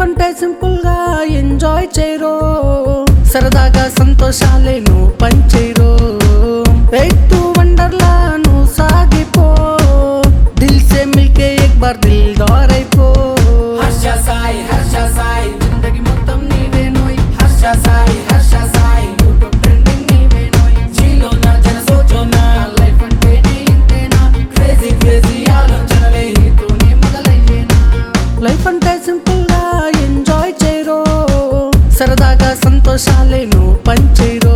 అంటే సింపుల్ గా ఎంజాయ్ చేయరో సరదాగా సంతోషాలే నువ్వు పంచేరో ఎత్తు వండర్లా నువ్వు సాగిపో దిల్ సే మిల్కే ఎక్ బార్ దిల్ దారైపో హర్ష సాయి హర్ష సాయి జిందగీ మొత్తం నీవే నోయ్ హర్ష సాయి హర్ష సాయి యూట్యూబ్ ట్రెండింగ్ నీవే నోయ్ జీలో నా జన సోచో నా లైఫ్ అంటే నీ ఇంతేనా క్రేజీ క్రేజీ ఆలోచనలే నీతోనే మొదలయ్యేనా లైఫ్ అంటే సింపుల్ గా ఎంజాయ్ చేయరో సరదాగా సంతోషాలే నువ్వు పంచేరో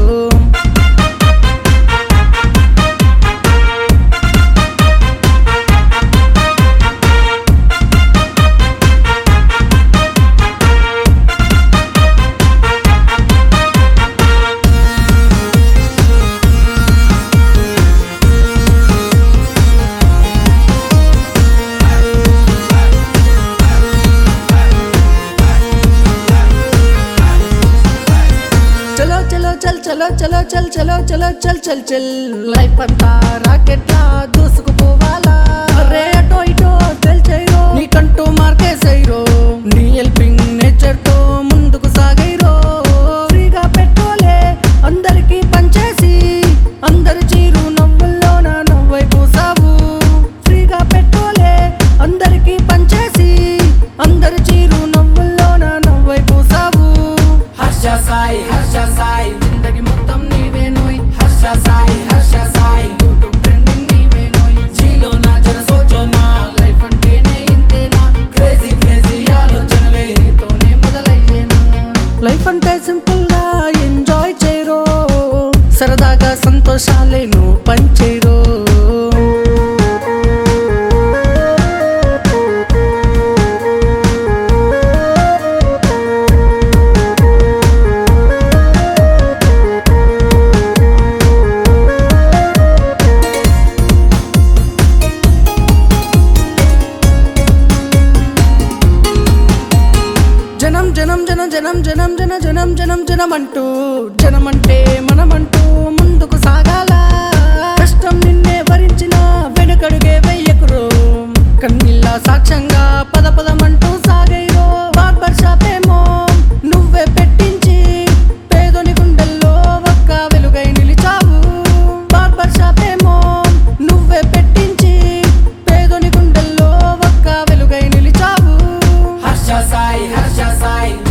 చలో చలో చల్ చలో చలో చల్ చలో చలో చల్ చల్ చల్ లైఫ్ అంతా రాకెట్లా దూసుకుపోవాలా అరే అటో ఇటో చల్ చేయరో నీకంటూ మార్కేసైరో నీ హెల్పింగ్ నేచర్ తో ముందుకు సాగైరో ఫ్రీగా పెట్రోలే అందరికీ పంచేసి అందరి చీరు నవ్వుల్లో నా నవ్వై పూసావు ఫ్రీగా పెట్రోలే అందరికీ పంచేసి అందరి చీరు నవ్వుల్లో నా నవ్వై పూసావు హర్ష సాయి హర్ష సాయి జిందగీ మొత్తం నీవే నోయ్ హర్ష సాయి హర్ష సాయి యూట్యూబ్ ట్రెండింగ్ నీవే నోయ్ జీలో నా జన సోచో నా లైఫ్ అంటేనే ఇంతేనా క్రేజీ క్రేజీ ఆలోచనలే నీతోనే మొదలయ్యేనా లైఫ్ అంటే సింపుల్ గా ఎంజాయ్ చేయరో సరదాగా సంతోషాలే నువ్వు పంచేరో జనం జనం జన జనం జనం జన జనం జనం జనం అంటూ జనం అంటే మనమంటూ ముందుకు సాగాల కష్టం నిన్నే భరించిన వెనుకడుగే వెయ్యకురో కన్నీళ్ళ సాక్ష్యంగా పద పదమంటూ సాగైరో బార్బర్ షాప్ ఏమో నువ్వే పెట్టించి పేదోని గుండెల్లో ఒక్క వెలుగై నిలిచావు బార్బర్ షాప్ ఏమో నువ్వే పెట్టించి పేదోని గుండెల్లో ఒక్క వెలుగై నిలిచావు హర్ష సాయి హర్ష సాయి